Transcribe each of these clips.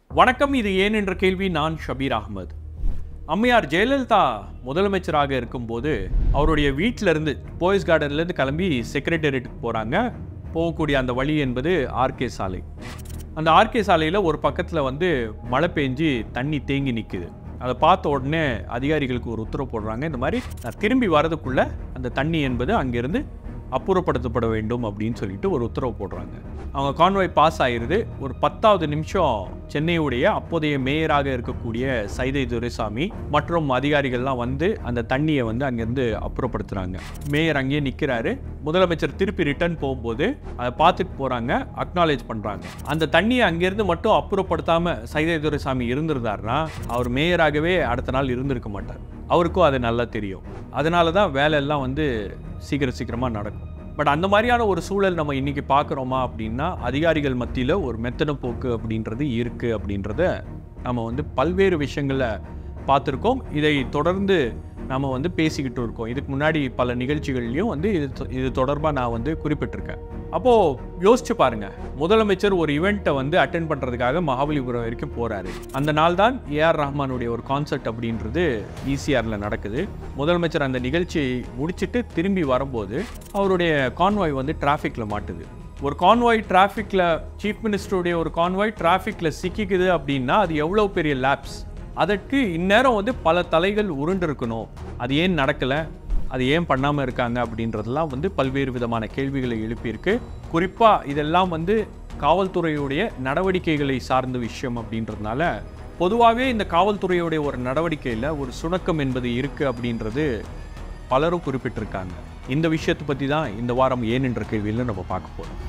வணக்கம் இது ஏன் என்ற கேள்வி நான் ஷபீர் அகமது அம்மையார் ஜெயலலிதா முதலமைச்சராக இருக்கும்போது அவருடைய வீட்டில இருந்து போயஸ் கார்டன்லேருந்து கிளம்பி செக்ரட்டேரியட்டுக்கு போகிறாங்க போகக்கூடிய அந்த வழி என்பது ஆர்கே சாலை அந்த ஆர்கே சாலையில் ஒரு பக்கத்தில் வந்து மழை பெஞ்சு தண்ணி தேங்கி நிற்குது அதை பார்த்த உடனே அதிகாரிகளுக்கு ஒரு உத்தரவு போடுறாங்க இந்த மாதிரி நான் திரும்பி வரதுக்குள்ள அந்த தண்ணி என்பது அங்கிருந்து அப்புறப்படுத்தப்பட வேண்டும் அப்படின்னு சொல்லிட்டு ஒரு உத்தரவு போடுறாங்க அவங்க கான்வாய் பாஸ் ஆயிருது ஒரு பத்தாவது நிமிஷம் சென்னையுடைய அப்போதைய மேயராக இருக்கக்கூடிய சைதை துரைசாமி மற்றும் அதிகாரிகள்லாம் வந்து அந்த தண்ணியை வந்து அங்கேருந்து அப்புறப்படுத்துறாங்க மேயர் அங்கேயே நிற்கிறாரு முதலமைச்சர் திருப்பி ரிட்டர்ன் போகும்போது அதை பார்த்துட்டு போகிறாங்க அக்னாலேஜ் பண்ணுறாங்க அந்த தண்ணியை அங்கேருந்து மட்டும் அப்புறப்படுத்தாம சைதை துரைசாமி இருந்திருந்தாருன்னா அவர் மேயராகவே அடுத்த நாள் இருந்திருக்க மாட்டார் அவருக்கும் அது நல்லா தெரியும் அதனால தான் வேலையெல்லாம் வந்து சீக்கிரம் சீக்கிரமாக நடக்கும் பட் அந்த மாதிரியான ஒரு சூழல் நம்ம இன்னைக்கு பார்க்குறோமா அப்படின்னா அதிகாரிகள் மத்தியில் ஒரு மெத்தன போக்கு அப்படின்றது இருக்குது அப்படின்றத நம்ம வந்து பல்வேறு விஷயங்களை பார்த்துருக்கோம் இதை தொடர்ந்து நம்ம வந்து பேசிக்கிட்டு இருக்கோம் இதுக்கு முன்னாடி பல நிகழ்ச்சிகள்லையும் வந்து இது தொ- இது தொடர்பாக நான் வந்து குறிப்பிட்டிருக்கேன் அப்போது யோசிச்சு பாருங்க முதலமைச்சர் ஒரு இவெண்ட்டை வந்து அட்டென்ட் பண்ணுறதுக்காக மகாபலிபுரம் வரைக்கும் போகிறாரு அந்த நாள் தான் ஏஆர் ரஹ்மானுடைய ஒரு கான்சர்ட் அப்படின்றது ஈசிஆரில் நடக்குது முதலமைச்சர் அந்த நிகழ்ச்சியை முடிச்சிட்டு திரும்பி வரும்போது அவருடைய கான்வாய் வந்து டிராஃபிக்கில் மாட்டுது ஒரு கான்வாய் டிராஃபிக்கில் சீஃப் மினிஸ்டருடைய ஒரு கான்வாய் டிராஃபிக்கில் சிக்கிக்குது அப்படின்னா அது எவ்வளோ பெரிய லேப்ஸ் அதற்கு இந்நேரம் வந்து பல தலைகள் உருண்டு இருக்கணும் அது ஏன் நடக்கலை அது ஏன் பண்ணாமல் இருக்காங்க அப்படின்றதெல்லாம் வந்து பல்வேறு விதமான கேள்விகளை எழுப்பியிருக்கு குறிப்பாக இதெல்லாம் வந்து காவல்துறையுடைய நடவடிக்கைகளை சார்ந்த விஷயம் அப்படின்றதுனால பொதுவாகவே இந்த காவல்துறையுடைய ஒரு நடவடிக்கையில் ஒரு சுணக்கம் என்பது இருக்குது அப்படின்றது பலரும் குறிப்பிட்டிருக்காங்க இந்த விஷயத்தை பற்றி தான் இந்த வாரம் ஏன் என்ற கேள்வியில் நம்ம பார்க்க போகிறோம்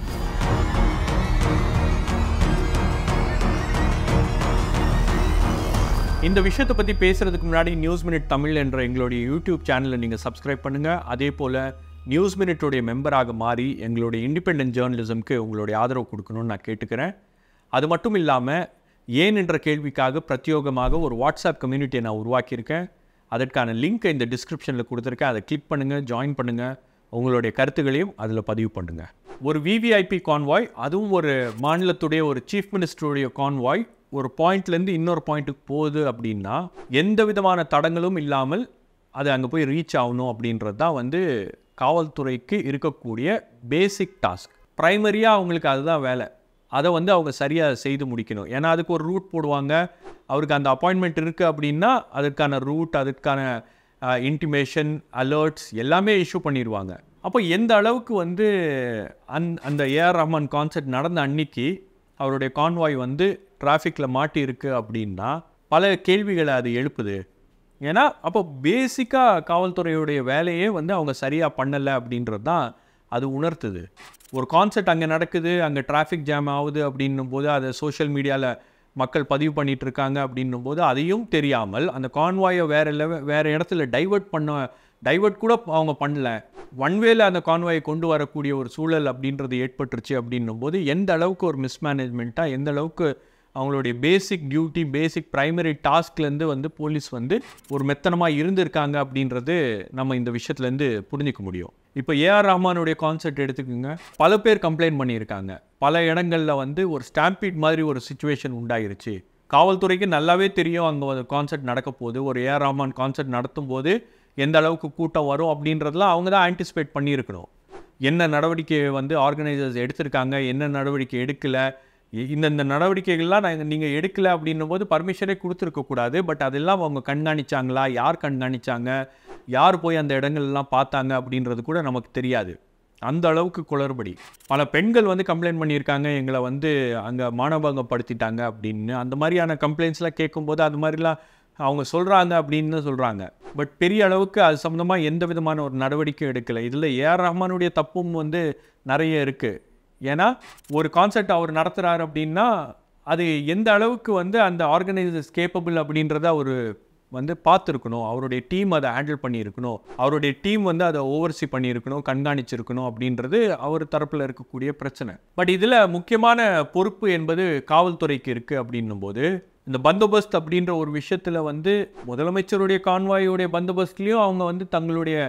இந்த விஷயத்தை பற்றி பேசுறதுக்கு முன்னாடி நியூஸ் மினிட் தமிழ் என்ற எங்களுடைய யூடியூப் சேனலை நீங்கள் சப்ஸ்கிரைப் பண்ணுங்கள் அதே போல் நியூஸ் மினிட்டுடைய மெம்பராக மாறி எங்களுடைய இண்டிபெண்டன்ட் ஜேர்னலிசம்க்கு உங்களுடைய ஆதரவு கொடுக்கணும்னு நான் கேட்டுக்கிறேன் அது மட்டும் இல்லாமல் ஏன் என்ற கேள்விக்காக பிரத்யோகமாக ஒரு வாட்ஸ்அப் கம்யூனிட்டியை நான் உருவாக்கியிருக்கேன் அதற்கான லிங்க்கை இந்த டிஸ்கிரிப்ஷனில் கொடுத்துருக்கேன் அதை கிளிக் பண்ணுங்கள் ஜாயின் பண்ணுங்கள் உங்களுடைய கருத்துகளையும் அதில் பதிவு பண்ணுங்கள் ஒரு விவிஐபி கான்வாய் அதுவும் ஒரு மாநிலத்துடைய ஒரு சீஃப் மினிஸ்டருடைய கான்வாய் ஒரு பாயிண்ட்லேருந்து இன்னொரு பாயிண்ட்டுக்கு போகுது அப்படின்னா எந்த விதமான தடங்களும் இல்லாமல் அது அங்கே போய் ரீச் ஆகணும் அப்படின்றது தான் வந்து காவல்துறைக்கு இருக்கக்கூடிய பேசிக் டாஸ்க் ப்ரைமரியாக அவங்களுக்கு அதுதான் வேலை அதை வந்து அவங்க சரியாக செய்து முடிக்கணும் ஏன்னா அதுக்கு ஒரு ரூட் போடுவாங்க அவருக்கு அந்த அப்பாயின்மெண்ட் இருக்குது அப்படின்னா அதுக்கான ரூட் அதுக்கான இன்டிமேஷன் அலர்ட்ஸ் எல்லாமே இஷ்யூ பண்ணிடுவாங்க அப்போ எந்த அளவுக்கு வந்து அந் அந்த ஏஆர் ரஹ்மான் கான்சர்ட் நடந்த அன்னைக்கு அவருடைய கான்வாய் வந்து டிராஃபிக்கில் மாட்டி இருக்கு அப்படின்னா பல கேள்விகளை அது எழுப்புது ஏன்னா அப்போ பேசிக்காக காவல்துறையுடைய வேலையே வந்து அவங்க சரியாக பண்ணலை அப்படின்றது தான் அது உணர்த்துது ஒரு கான்சர்ட் அங்கே நடக்குது அங்கே டிராஃபிக் ஜாம் ஆகுது அப்படின்னும் போது அதை சோஷியல் மீடியாவில் மக்கள் பதிவு பண்ணிட்டு இருக்காங்க அப்படின்னும் போது அதையும் தெரியாமல் அந்த கான்வாயை வேற லெவ வேற இடத்துல டைவர்ட் பண்ண டைவர்ட் கூட அவங்க பண்ணல ஒன்வேல அந்த கான்வாயை கொண்டு வரக்கூடிய ஒரு சூழல் அப்படின்றது ஏற்பட்டுருச்சு அப்படின்னும் போது எந்த அளவுக்கு ஒரு மிஸ்மேனேஜ்மெண்ட்டாக எந்த அளவுக்கு அவங்களுடைய பேசிக் டியூட்டி பேசிக் ப்ரைமரி டாஸ்க்லேருந்து வந்து போலீஸ் வந்து ஒரு மெத்தனமாக இருந்திருக்காங்க அப்படின்றது நம்ம இந்த விஷயத்துலேருந்து புரிஞ்சுக்க முடியும் இப்போ ஏஆர் ரஹ்மானுடைய கான்செர்ட் எடுத்துக்கோங்க பல பேர் கம்ப்ளைண்ட் பண்ணியிருக்காங்க பல இடங்களில் வந்து ஒரு ஸ்டாம்பீட் மாதிரி ஒரு சுச்சுவேஷன் உண்டாயிருச்சு காவல்துறைக்கு நல்லாவே தெரியும் அங்கே ஒரு கான்செர்ட் நடக்க போகுது ஒரு ஏஆர் ரஹ்மான் கான்செர்ட் நடத்தும் போது எந்த அளவுக்கு கூட்டம் வரும் அப்படின்றதெல்லாம் அவங்க தான் ஆன்டிசிபேட் பண்ணியிருக்கணும் என்ன நடவடிக்கை வந்து ஆர்கனைசர்ஸ் எடுத்திருக்காங்க என்ன நடவடிக்கை எடுக்கலை இ- இந்தந்த நடவடிக்கைகள்லாம் நாங்கள் நீங்கள் எடுக்கல அப்படின்னும் போது பர்மிஷனே கொடுத்துருக்க கூடாது பட் அதெல்லாம் அவங்க கண்காணிச்சாங்களா யார் கண்காணிச்சாங்க யார் போய் அந்த இடங்கள்லாம் பார்த்தாங்க அப்படின்றது கூட நமக்கு தெரியாது அந்த அளவுக்கு குளறுபடி பல பெண்கள் வந்து கம்ப்ளைண்ட் பண்ணியிருக்காங்க எங்களை வந்து அங்கே மானபங்கப்படுத்திட்டாங்க அப்படின்னு அந்த மாதிரியான கம்ப்ளைண்ட்ஸ்லாம் கேட்கும்போது அது மாதிரிலாம் அவங்க சொல்கிறாங்க அப்படின்னு சொல்கிறாங்க பட் பெரிய அளவுக்கு அது சம்மந்தமாக எந்த விதமான ஒரு நடவடிக்கையும் எடுக்கலை இதில் ஏஆர் ரஹ்மானுடைய தப்பும் வந்து நிறைய இருக்குது ஏன்னா ஒரு கான்செர்ட் அவர் நடத்துகிறாரு அப்படின்னா அது எந்த அளவுக்கு வந்து அந்த ஆர்கனைசர்ஸ் கேப்பபிள் அப்படின்றத அவர் வந்து பார்த்துருக்கணும் அவருடைய டீம் அதை ஹேண்டில் பண்ணியிருக்கணும் அவருடைய டீம் வந்து அதை ஓவர்சி பண்ணியிருக்கணும் கண்காணிச்சிருக்கணும் அப்படின்றது அவர் தரப்பில் இருக்கக்கூடிய பிரச்சனை பட் இதில் முக்கியமான பொறுப்பு என்பது காவல்துறைக்கு இருக்குது அப்படின்னும் போது இந்த பந்தோபஸ்த் அப்படின்ற ஒரு விஷயத்தில் வந்து முதலமைச்சருடைய கான்வாயுடைய பந்தோபஸ்த்லேயும் அவங்க வந்து தங்களுடைய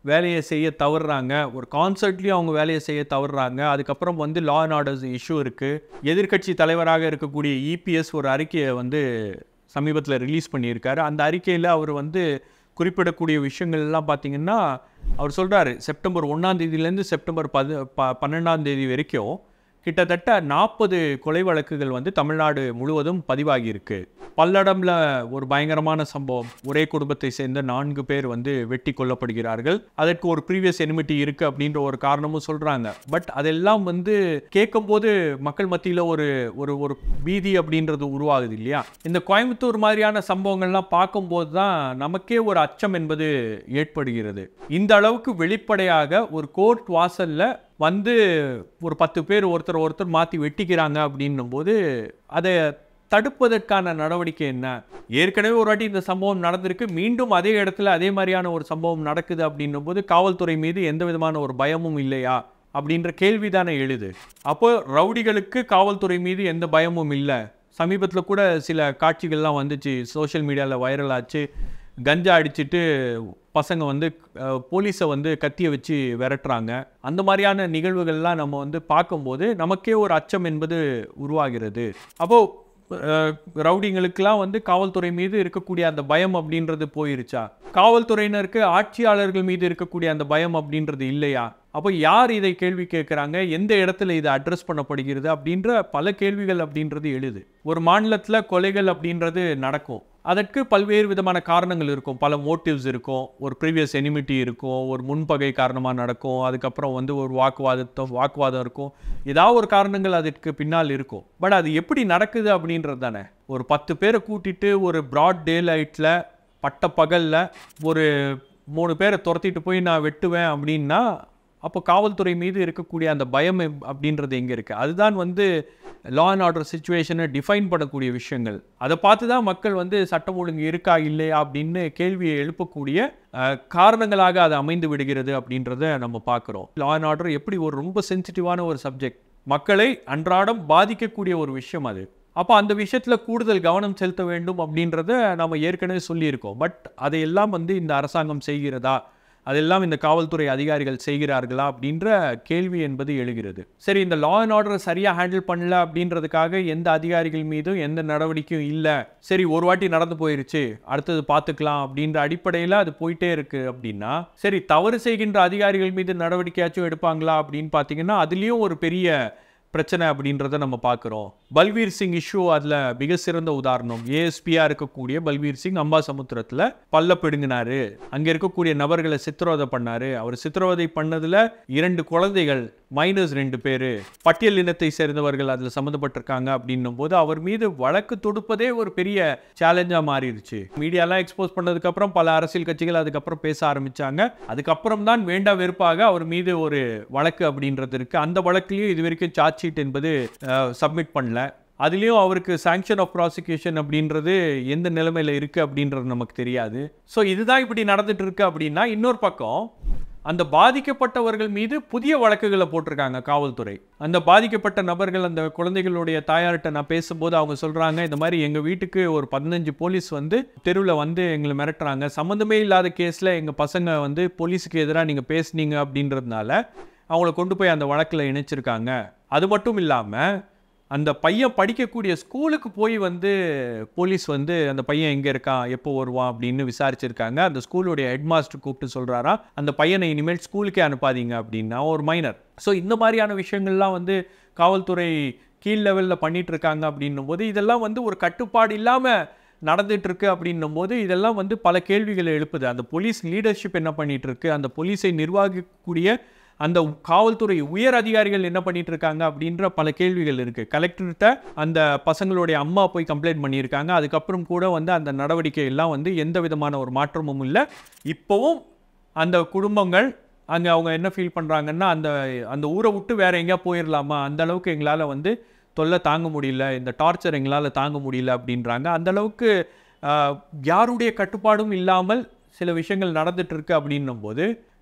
வேலையை செய்ய தவறுறாங்க ஒரு கான்சர்ட்லேயும் அவங்க வேலையை செய்ய தவறுறாங்க அதுக்கப்புறம் வந்து லா அண்ட் ஆர்டர்ஸ் இஷ்யூ இருக்குது எதிர்க்கட்சி தலைவராக இருக்கக்கூடிய இபிஎஸ் ஒரு அறிக்கையை வந்து சமீபத்தில் ரிலீஸ் பண்ணியிருக்காரு அந்த அறிக்கையில் அவர் வந்து குறிப்பிடக்கூடிய விஷயங்கள் எல்லாம் பார்த்தீங்கன்னா அவர் சொல்கிறாரு செப்டம்பர் ஒன்றாம் தேதியிலேருந்து செப்டம்பர் பது ப பன்னெண்டாம் தேதி வரைக்கும் கிட்டத்தட்ட நாற்பது கொலை வழக்குகள் வந்து தமிழ்நாடு முழுவதும் பதிவாகியிருக்கு பல்லடம்ல ஒரு பயங்கரமான சம்பவம் ஒரே குடும்பத்தை சேர்ந்த நான்கு பேர் வந்து வெட்டி கொல்லப்படுகிறார்கள் அதற்கு ஒரு ப்ரீவியஸ் எனிமிட்டி இருக்கு அப்படின்ற ஒரு காரணமும் சொல்றாங்க பட் அதெல்லாம் வந்து கேட்கும்போது மக்கள் மத்தியில் ஒரு ஒரு ஒரு பீதி அப்படின்றது உருவாகுது இல்லையா இந்த கோயம்புத்தூர் மாதிரியான சம்பவங்கள்லாம் பார்க்கும்போது தான் நமக்கே ஒரு அச்சம் என்பது ஏற்படுகிறது இந்த அளவுக்கு வெளிப்படையாக ஒரு கோர்ட் வாசல்ல வந்து ஒரு பத்து பேர் ஒருத்தர் ஒருத்தர் மாற்றி வெட்டிக்கிறாங்க அப்படின்னும் போது அதை தடுப்பதற்கான நடவடிக்கை என்ன ஏற்கனவே ஒரு வாட்டி இந்த சம்பவம் நடந்திருக்கு மீண்டும் அதே இடத்துல அதே மாதிரியான ஒரு சம்பவம் நடக்குது அப்படின்னும் போது காவல்துறை மீது எந்த விதமான ஒரு பயமும் இல்லையா அப்படின்ற கேள்வி தானே எழுது அப்போ ரவுடிகளுக்கு காவல்துறை மீது எந்த பயமும் இல்லை சமீபத்தில் கூட சில காட்சிகள்லாம் வந்துச்சு சோஷியல் மீடியாவில் வைரல் ஆச்சு கஞ்சா அடிச்சிட்டு பசங்க வந்து அஹ், போலீஸை வந்து கத்தியை வச்சு விரட்டுறாங்க அந்த மாதிரியான நிகழ்வுகள்லாம் நம்ம வந்து பார்க்கும்போது நமக்கே ஒரு அச்சம் என்பது உருவாகிறது அப்போது ரவுடிங்களுக்கெல்லாம் வந்து காவல்துறை மீது இருக்கக்கூடிய அந்த பயம் அப்படின்றது போயிருச்சா காவல்துறையினருக்கு ஆட்சியாளர்கள் மீது இருக்கக்கூடிய அந்த பயம் அப்படின்றது இல்லையா அப்போ யார் இதை கேள்வி கேட்குறாங்க எந்த இடத்துல இது அட்ரஸ் பண்ணப்படுகிறது அப்படின்ற பல கேள்விகள் அப்படின்றது எழுது ஒரு மாநிலத்தில் கொலைகள் அப்படின்றது நடக்கும் அதற்கு பல்வேறு விதமான காரணங்கள் இருக்கும் பல மோட்டிவ்ஸ் இருக்கும் ஒரு ப்ரீவியஸ் எனிமிட்டி இருக்கும் ஒரு முன்பகை காரணமாக நடக்கும் அதுக்கப்புறம் வந்து ஒரு வாக்குவாதத்தை வாக்குவாதம் இருக்கும் ஏதாவது ஒரு காரணங்கள் அதற்கு பின்னால் இருக்கும் பட் அது எப்படி நடக்குது அப்படின்றது தானே ஒரு பத்து பேரை கூட்டிட்டு ஒரு ப்ராட் டே லைட்டில் பட்ட பகலில் ஒரு மூணு பேரை துரத்திட்டு போய் நான் வெட்டுவேன் அப்படின்னா அப்போ காவல்துறை மீது இருக்கக்கூடிய அந்த பயம் எப்- அப்படின்றது எங்கே இருக்குது அதுதான் வந்து லா அண்ட் ஆர்டர் சுச்சுவேஷனை டிஃபைன் பண்ணக்கூடிய விஷயங்கள் அதை பார்த்து தான் மக்கள் வந்து சட்டம் ஒழுங்கு இருக்கா இல்லையா அப்படின்னு கேள்வியை எழுப்பக்கூடிய அஹ், காரணங்களாக அது அமைந்து விடுகிறது அப்படின்றத நம்ம பார்க்குறோம் லா அண்ட் ஆர்டர் எப்படி ஒரு ரொம்ப சென்சிட்டிவான ஒரு சப்ஜெக்ட் மக்களை அன்றாடம் பாதிக்கக்கூடிய ஒரு விஷயம் அது அப்போ அந்த விஷயத்தில் கூடுதல் கவனம் செலுத்த வேண்டும் அப்படின்றத நம்ம ஏற்கனவே சொல்லியிருக்கோம் பட் அதையெல்லாம் வந்து இந்த அரசாங்கம் செய்கிறதா அதெல்லாம் இந்த காவல்துறை அதிகாரிகள் செய்கிறார்களா அப்படின்ற கேள்வி என்பது எழுகிறது சரி இந்த லா அண்ட் ஆர்டரை சரியாக ஹேண்டில் பண்ணல அப்படின்றதுக்காக எந்த அதிகாரிகள் மீதும் எந்த நடவடிக்கையும் இல்லை சரி ஒரு வாட்டி நடந்து போயிருச்சு அடுத்தது பார்த்துக்கலாம் அப்படின்ற அடிப்படையில் அது போயிட்டே இருக்கு அப்படின்னா சரி தவறு செய்கின்ற அதிகாரிகள் மீது நடவடிக்கையாச்சும் எடுப்பாங்களா அப்படின்னு பார்த்தீங்கன்னா அதுலேயும் ஒரு பெரிய பிரச்சனை அப்படின்றத நம்ம பார்க்குறோம் பல்வீர் சிங் இஷ்யூ அதில் மிக சிறந்த உதாரணம் ஏஎஸ்பியாக இருக்கக்கூடிய பல்வீர் சிங் அம்பாசமுத்திரத்தில் பல்ல பிடுங்கினாரு அங்கே இருக்கக்கூடிய நபர்களை சித்திரவதை பண்ணாரு அவர் சித்திரவதை பண்ணதில் இரண்டு குழந்தைகள் மைனஸ் ரெண்டு பேர் பட்டியல் இனத்தை சேர்ந்தவர்கள் அதில் சம்மந்தப்பட்டிருக்காங்க அப்படின்னும் போது அவர் மீது வழக்கு தொடுப்பதே ஒரு பெரிய சேலஞ்சாக மாறிடுச்சு மீடியாலாம் எக்ஸ்போஸ் பண்ணதுக்கப்புறம் பல அரசியல் கட்சிகள் அதுக்கப்புறம் பேச ஆரம்பிச்சாங்க அதுக்கப்புறம் தான் வேண்டா வெறுப்பாக அவர் மீது ஒரு வழக்கு அப்படின்றது இருக்கு அந்த வழக்குலையும் இது வரைக்கும் சார்ஜ் ஷீட் என்பது சப்மிட் பண்ணல அதுலேயும் அவருக்கு சாங்ஷன் ஆஃப் ப்ராசிக்யூஷன் அப்படின்றது எந்த நிலைமையில் இருக்குது அப்படின்றது நமக்கு தெரியாது ஸோ இதுதான் இப்படி நடந்துட்டு இருக்கு அப்படின்னா இன்னொரு பக்கம் அந்த பாதிக்கப்பட்டவர்கள் மீது புதிய வழக்குகளை போட்டிருக்காங்க காவல்துறை அந்த பாதிக்கப்பட்ட நபர்கள் அந்த குழந்தைகளுடைய தாயார்கிட்ட நான் பேசும்போது அவங்க சொல்றாங்க இந்த மாதிரி எங்க வீட்டுக்கு ஒரு பதினஞ்சு போலீஸ் வந்து தெருவில் வந்து எங்களை மிரட்டுறாங்க சம்மந்தமே இல்லாத கேஸ்ல எங்க பசங்க வந்து போலீஸுக்கு எதிராக நீங்க பேசுனீங்க அப்படின்றதுனால அவங்கள கொண்டு போய் அந்த வழக்கில் இணைச்சிருக்காங்க அது மட்டும் இல்லாமல் அந்த பையன் படிக்கக்கூடிய ஸ்கூலுக்கு போய் வந்து போலீஸ் வந்து அந்த பையன் எங்கே இருக்கான் எப்போ வருவான் அப்படின்னு விசாரிச்சிருக்காங்க அந்த ஸ்கூலுடைய ஹெட் மாஸ்டர் கூப்பிட்டு சொல்கிறாரா அந்த பையனை இனிமேல் ஸ்கூலுக்கே அனுப்பாதீங்க அப்படின்னா ஒரு மைனர் ஸோ இந்த மாதிரியான விஷயங்கள்லாம் வந்து காவல்துறை கீழ் லெவலில் பண்ணிட்டு இருக்காங்க அப்படின்னும் போது இதெல்லாம் வந்து ஒரு கட்டுப்பாடு இல்லாமல் நடந்துட்டு இருக்கு அப்படின்னும் போது இதெல்லாம் வந்து பல கேள்விகளை எழுப்புது அந்த போலீஸ் லீடர்ஷிப் என்ன பண்ணிட்டு இருக்கு அந்த போலீஸை நிர்வகிக்கக்கூடிய அந்த காவல்துறை உயர் அதிகாரிகள் என்ன பண்ணிட்டு இருக்காங்க அப்படின்ற பல கேள்விகள் இருக்கு கலெக்டர்கிட்ட அந்த பசங்களுடைய அம்மா போய் கம்ப்ளைண்ட் பண்ணியிருக்காங்க அதுக்கப்புறம் கூட வந்து அந்த நடவடிக்கை எல்லாம் வந்து எந்த விதமான ஒரு மாற்றமும் இல்லை இப்போவும் அந்த குடும்பங்கள் அங்கே அவங்க என்ன ஃபீல் பண்ணுறாங்கன்னா அந்த அந்த ஊரை விட்டு வேற எங்கேயா போயிடலாமா அந்த அளவுக்கு எங்களால் வந்து தொல்லை தாங்க முடியல இந்த டார்ச்சர் எங்களால் தாங்க முடியல அப்படின்றாங்க அந்த அளவுக்கு ஆஹ், யாருடைய கட்டுப்பாடும் இல்லாமல் சில விஷயங்கள் நடந்துட்டு இருக்கு அப்படின்னும் போது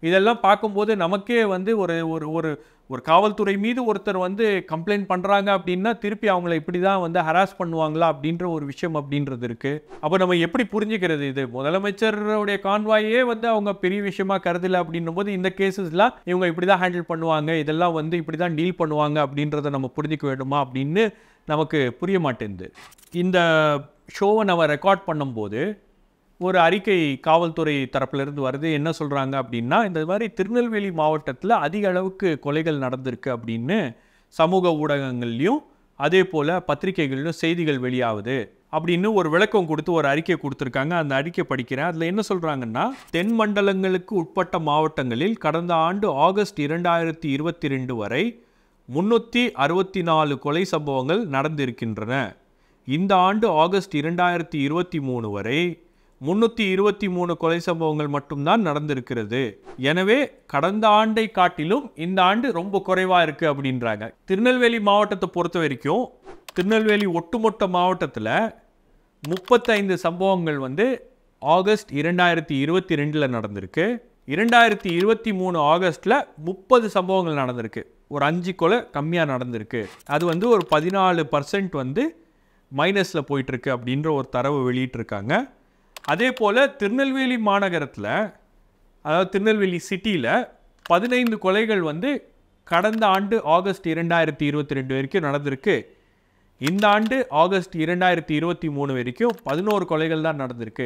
இதெல்லாம் பார்க்கும்போது நமக்கே வந்து ஒரு ஒரு ஒரு ஒரு காவல்துறை மீது ஒருத்தர் வந்து கம்ப்ளைண்ட் பண்ணுறாங்க அப்படின்னா திருப்பி அவங்கள இப்படி தான் வந்து ஹராஸ் பண்ணுவாங்களா அப்படின்ற ஒரு விஷயம் அப்படின்றது இருக்குது அப்போ நம்ம எப்படி புரிஞ்சுக்கிறது இது முதலமைச்சருடைய கான்வாயே வந்து அவங்க பெரிய விஷயமா கருதல அப்படின்னும் போது இந்த கேசஸ்லாம் இவங்க இப்படி தான் ஹேண்டில் பண்ணுவாங்க இதெல்லாம் வந்து இப்படி தான் டீல் பண்ணுவாங்க அப்படின்றத நம்ம புரிஞ்சுக்க வேண்டுமா அப்படின்னு நமக்கு புரிய மாட்டேங்குது இந்த ஷோவை நம்ம ரெக்கார்ட் பண்ணும்போது ஒரு அறிக்கை காவல்துறை தரப்பிலிருந்து வருது என்ன சொல்கிறாங்க அப்படின்னா இந்த மாதிரி திருநெல்வேலி மாவட்டத்தில் அதிக அளவுக்கு கொலைகள் நடந்திருக்கு அப்படின்னு சமூக ஊடகங்கள்லையும் அதே போல் பத்திரிகைகள்லையும் செய்திகள் வெளியாகுது அப்படின்னு ஒரு விளக்கம் கொடுத்து ஒரு அறிக்கை கொடுத்துருக்காங்க அந்த அறிக்கை படிக்கிறேன் அதில் என்ன சொல்கிறாங்கன்னா தென் மண்டலங்களுக்கு உட்பட்ட மாவட்டங்களில் கடந்த ஆண்டு ஆகஸ்ட் இரண்டாயிரத்தி இருபத்தி ரெண்டு வரை முன்னூற்றி அறுபத்தி நாலு கொலை சம்பவங்கள் நடந்திருக்கின்றன இந்த ஆண்டு ஆகஸ்ட் இரண்டாயிரத்தி இருபத்தி மூணு வரை முன்னூற்றி இருபத்தி மூணு கொலை சம்பவங்கள் மட்டும்தான் நடந்திருக்கிறது எனவே கடந்த ஆண்டை காட்டிலும் இந்த ஆண்டு ரொம்ப குறைவாக இருக்குது அப்படின்றாங்க திருநெல்வேலி மாவட்டத்தை பொறுத்த வரைக்கும் திருநெல்வேலி ஒட்டுமொத்த மாவட்டத்தில் முப்பத்தைந்து சம்பவங்கள் வந்து ஆகஸ்ட் இரண்டாயிரத்தி இருபத்தி ரெண்டில் நடந்திருக்கு இரண்டாயிரத்தி இருபத்தி மூணு ஆகஸ்ட்டில் முப்பது சம்பவங்கள் நடந்திருக்கு ஒரு அஞ்சு கொலை கம்மியாக நடந்திருக்கு அது வந்து ஒரு பதினாலு பர்சன்ட் வந்து மைனஸில் போயிட்டுருக்கு அப்படின்ற ஒரு தரவு வெளியிட்டிருக்காங்க அதே போல் திருநெல்வேலி மாநகரத்தில் அதாவது திருநெல்வேலி சிட்டியில் பதினைந்து கொலைகள் வந்து கடந்த ஆண்டு ஆகஸ்ட் இரண்டாயிரத்தி இருபத்தி ரெண்டு வரைக்கும் நடந்திருக்கு இந்த ஆண்டு ஆகஸ்ட் இரண்டாயிரத்தி இருபத்தி மூணு வரைக்கும் பதினோரு கொலைகள் தான் நடந்திருக்கு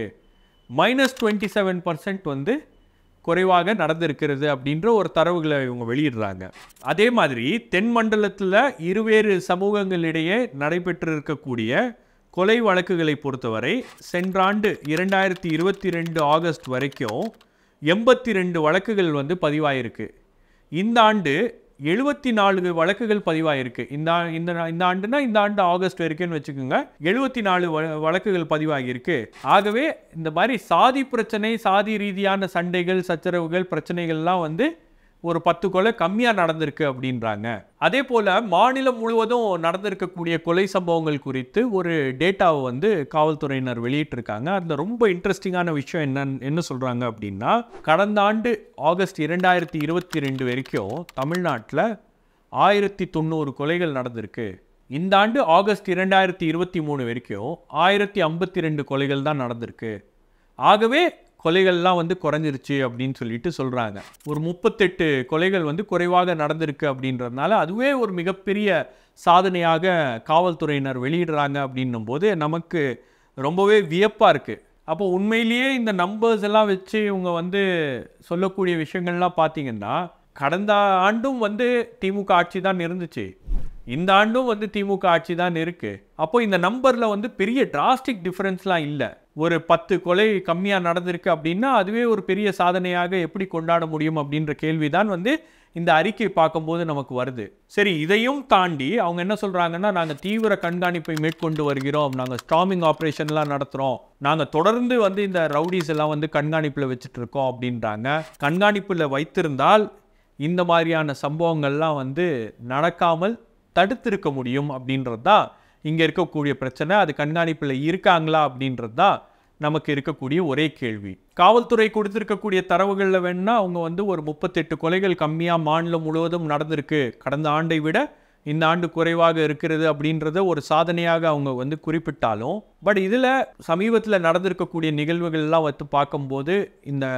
மைனஸ் டுவெண்ட்டி செவன் பர்சன்ட் வந்து குறைவாக நடந்திருக்கிறது அப்படின்ற ஒரு தரவுகளை இவங்க வெளியிடுறாங்க அதே மாதிரி தென் மண்டலத்தில் இருவேறு சமூகங்களிடையே நடைபெற்றிருக்கக்கூடிய கொலை வழக்குகளை பொறுத்தவரை சென்ற ஆண்டு இரண்டாயிரத்தி இருபத்தி ரெண்டு ஆகஸ்ட் வரைக்கும் எண்பத்தி ரெண்டு வழக்குகள் வந்து பதிவாயிருக்கு இந்த ஆண்டு எழுபத்தி நாலு வழக்குகள் பதிவாயிருக்கு இந்த ஆ- இந்த நா- இந்த ஆண்டுனா இந்த ஆண்டு ஆகஸ்ட் வரைக்கும்னு வச்சுக்கோங்க எழுபத்தி நாலு வழக்குகள் பதிவாகியிருக்கு ஆகவே இந்த மாதிரி சாதி பிரச்சனை சாதி ரீதியான சண்டைகள் சச்சரவுகள் பிரச்சனைகள்லாம் வந்து ஒரு பத்து கொலை கம்மியாக நடந்திருக்கு அப்படின்றாங்க அதே போல் மாநிலம் முழுவதும் நடந்திருக்கக்கூடிய கொலை சம்பவங்கள் குறித்து ஒரு டேட்டாவை வந்து காவல்துறையினர் வெளியிட்டிருக்காங்க அதில் ரொம்ப இன்ட்ரெஸ்டிங்கான விஷயம் என்ன என்ன சொல்கிறாங்க அப்படின்னா கடந்த ஆண்டு ஆகஸ்ட் இரண்டாயிரத்தி இருபத்தி ரெண்டு வரைக்கும் தமிழ்நாட்டில் ஆயிரத்தி தொண்ணூறு கொலைகள் நடந்திருக்கு இந்த ஆண்டு ஆகஸ்ட் இரண்டாயிரத்தி இருபத்தி மூணு வரைக்கும் ஆயிரத்தி ஐம்பத்தி ரெண்டு கொலைகள் தான் நடந்திருக்கு ஆகவே கொலைகள்லாம் வந்து குறைஞ்சிருச்சு அப்படின்னு சொல்லிட்டு சொல்கிறாங்க ஒரு முப்பத்தெட்டு கொலைகள் வந்து குறைவாக நடந்திருக்கு அப்படின்றதுனால அதுவே ஒரு மிகப்பெரிய சாதனையாக காவல்துறையினர் வெளியிடுறாங்க அப்படின்னும் போது நமக்கு ரொம்பவே வியப்பாக இருக்குது அப்போ உண்மையிலேயே இந்த நம்பர்ஸ் எல்லாம் வச்சு இவங்க வந்து சொல்லக்கூடிய விஷயங்கள்லாம் பார்த்தீங்கன்னா கடந்த ஆண்டும் வந்து திமுக ஆட்சி தான் இருந்துச்சு இந்த ஆண்டும் வந்து திமுக ஆட்சி தான் இருக்கு அப்போ இந்த நம்பரில் வந்து பெரிய டிராஸ்டிக் டிஃப்ரென்ஸ்லாம் இல்லை ஒரு பத்து கொலை கம்மியாக நடந்திருக்கு அப்படின்னா அதுவே ஒரு பெரிய சாதனையாக எப்படி கொண்டாட முடியும் அப்படின்ற கேள்வி தான் வந்து இந்த அறிக்கை பார்க்கும்போது நமக்கு வருது சரி இதையும் தாண்டி அவங்க என்ன சொல்கிறாங்கன்னா நாங்கள் தீவிர கண்காணிப்பை மேற்கொண்டு வருகிறோம் நாங்கள் ஸ்டாமிங் ஆப்ரேஷன்லாம் நடத்துகிறோம் நாங்கள் தொடர்ந்து வந்து இந்த ரவுடிஸ் எல்லாம் வந்து கண்காணிப்பில் வச்சுட்டு இருக்கோம் அப்படின்றாங்க கண்காணிப்பில் வைத்திருந்தால் இந்த மாதிரியான சம்பவங்கள்லாம் வந்து நடக்காமல் தடுத்திருக்க முடியும் அப்படின்றது தான் இங்கே இருக்கக்கூடிய பிரச்சனை அது கண்காணிப்பில் இருக்காங்களா அப்படின்றது தான் நமக்கு இருக்கக்கூடிய ஒரே கேள்வி காவல்துறை கொடுத்திருக்கக்கூடிய தரவுகளில் வேணா அவங்க வந்து ஒரு முப்பத்தெட்டு கொலைகள் கம்மியாக மாநிலம் முழுவதும் நடந்திருக்கு கடந்த ஆண்டை விட இந்த ஆண்டு குறைவாக இருக்கிறது அப்படின்றத ஒரு சாதனையாக அவங்க வந்து குறிப்பிட்டாலும் பட் இதில் சமீபத்தில் நடந்திருக்கக்கூடிய நிகழ்வுகள்லாம் வந்து பார்க்கும்போது இந்த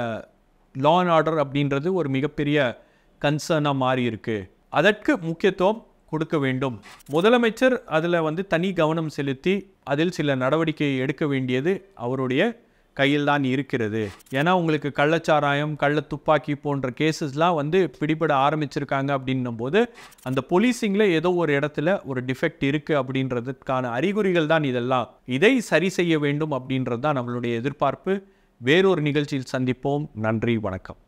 லா அண்ட் ஆர்டர் அப்படின்றது ஒரு மிகப்பெரிய கன்சர்னாக மாறி இருக்கு அதற்கு முக்கியத்துவம் கொடுக்க வேண்டும் முதலமைச்சர் அதில் வந்து தனி கவனம் செலுத்தி அதில் சில நடவடிக்கை எடுக்க வேண்டியது அவருடைய கையில் தான் இருக்கிறது ஏன்னா உங்களுக்கு கள்ளச்சாராயம் கள்ள துப்பாக்கி போன்ற கேசஸ்லாம் வந்து பிடிபட ஆரம்பிச்சிருக்காங்க அப்படின்னும் போது அந்த போலீசிங்கில் ஏதோ ஒரு இடத்துல ஒரு டிஃபெக்ட் இருக்குது அப்படின்றதுக்கான அறிகுறிகள் தான் இதெல்லாம் இதை சரி செய்ய வேண்டும் அப்படின்றது தான் நம்மளுடைய எதிர்பார்ப்பு வேறொரு நிகழ்ச்சியில் சந்திப்போம் நன்றி வணக்கம்